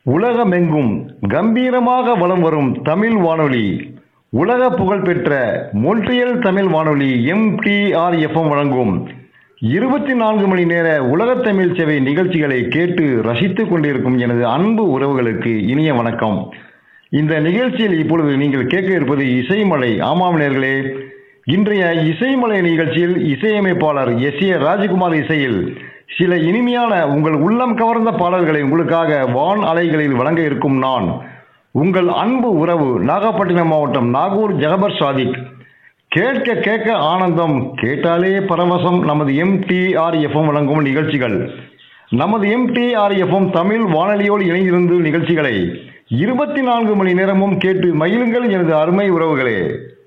உலகமெங்கும் கம்பீரமாக வலம் வரும் தமிழ் வானொலி உலக புகழ்பெற்ற மொன்றியல் தமிழ் வானொலி எம்டிஆர்எஃப்எம் வழங்கும் இருபத்தி நான்கு மணி நேர உலகத் தமிழ் சேவை நிகழ்ச்சிகளை கேட்டு ரசித்துக் கொண்டிருக்கும் எனது அன்பு உறவுகளுக்கு இனிய வணக்கம் இந்த நிகழ்ச்சியில் இப்பொழுது நீங்கள் கேட்க இருப்பது இசைமலை ஆமாம் நேர்களே இன்றைய இசைமலை நிகழ்ச்சியில் இசையமைப்பாளர் எஸ் ஏ ராஜகுமார் இசையில் சில இனிமையான உங்கள் உள்ளம் கவர்ந்த பாடல்களை உங்களுக்காக வான் அலைகளில் வழங்க இருக்கும் நான் உங்கள் அன்பு உறவு நாகப்பட்டினம் மாவட்டம் நாகூர் ஜகபர் சாதிக் கேட்க கேட்க ஆனந்தம் கேட்டாலே பரவசம் நமது எம்டிஆர்எஃப்எம் வழங்கும் நிகழ்ச்சிகள் நமது எம்டிஆர்எஃப்எம் தமிழ் வானொலியோடு இணைந்திருந்து நிகழ்ச்சிகளை இருபத்தி நான்கு மணி நேரமும் கேட்டு மகிழுங்கள் எனது அருமை உறவுகளே